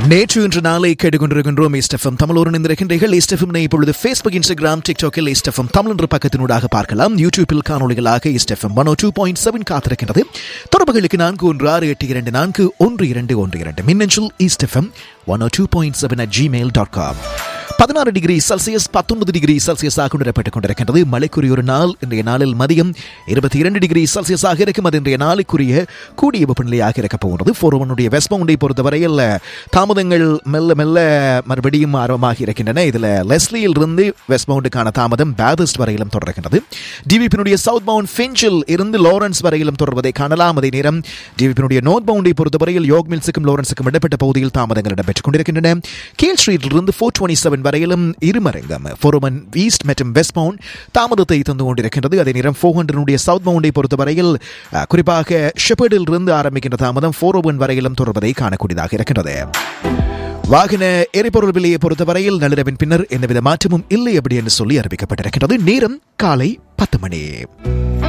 நேற்று இன்று நாளை கேட்டுக்கொண்டிருக்கின்றோம் இஸ்டெஃபம் தமிழோடு இணைந்திருக்கின்றீர்கள் இஸ்டெஃபம் இப்பொழுது ஃபேஸ்புக் இன்ஸ்டாகிராம் டிக்டாக்கில் இஸ்டெஃபம் தமிழ் என்ற பக்கத்தினூடாக பார்க்கலாம் யூடியூபில் காணொலிகளாக East FM one two point seven காத்திருக்கின்றது தொடர்புகளுக்கு நான்கு ஒன்று ஆறு எட்டு இரண்டு நான்கு ஒன்று இரண்டு ஒன்று இரண்டு மின்னஞ்சல் East FM one two point seven at Gmail dot com பதினாறு டிகிரி செல்சியஸ் பத்தொன்பது டிகிரி செல்சியஸாக உணரப்பட்டுக் கொண்டிருக்கின்றது மழைக்குரிய ஒரு நாள் இன்றைய நாளில் மதியம் இருபத்தி இரண்டு டிகிரி செல்சியஸாக இருக்கும் அது இன்றைய நாளுக்குரிய கூடிய வெப்பநிலையாக இருக்க போகிறது ஃபோர்வனுடைய வெஸ்பவுண்டை பொறுத்தவரையில் தாமதங்கள் மெல்ல மெல்ல மறுபடியும் ஆரம்பமாகி இருக்கின்றன இதில் லெஸ்லியில் இருந்து வெஸ்பவுண்டுக்கான தாமதம் பேதஸ்ட் வரையிலும் தொடர்கின்றது டிவிபினுடைய சவுத் பவுண்ட் ஃபிஞ்சில் இருந்து லாரன்ஸ் வரையிலும் தொடர்வதை காணலாம் அதே நேரம் டிவிபினுடைய நோர்த் பவுண்டை பொறுத்தவரையில் யோக் மில்ஸுக்கும் லாரன்ஸுக்கும் இடைப்பட்ட பகுதியில் தாமதங்கள் இடம்பெற்றுக் கொண்டிருக்கின்றன கீழ் ஸ்ட்ரீட்டில் இருந்து ஃபோர் டுவெண்ட்டி செவன் வரையிலும் இருமரங்கம் ஃபோரமன் ஈஸ்ட் மற்றும் வெஸ்ட் பவுண்ட் தாமதத்தை தந்து கொண்டிருக்கின்றது அதே நேரம் ஃபோர் ஹண்ட்ரனுடைய சவுத் பவுண்டை பொறுத்தவரையில் அஹ், குறிப்பாக ஷெப்பர்டில் இருந்து ஆரம்பிக்கின்ற தாமதம் ஃபோர் ஓவன் வரையிலும் தொடர்வதை காணக்கூடியதாக இருக்கின்றது வாகன எரிபொருள் விலையை பொறுத்தவரையில் நள்ளிரவின் பின்னர் எந்தவித மாற்றமும் இல்லை அப்படி என்று சொல்லி அறிவிக்கப்பட்டிருக்கின்றது நேரம் காலை பத்து மணி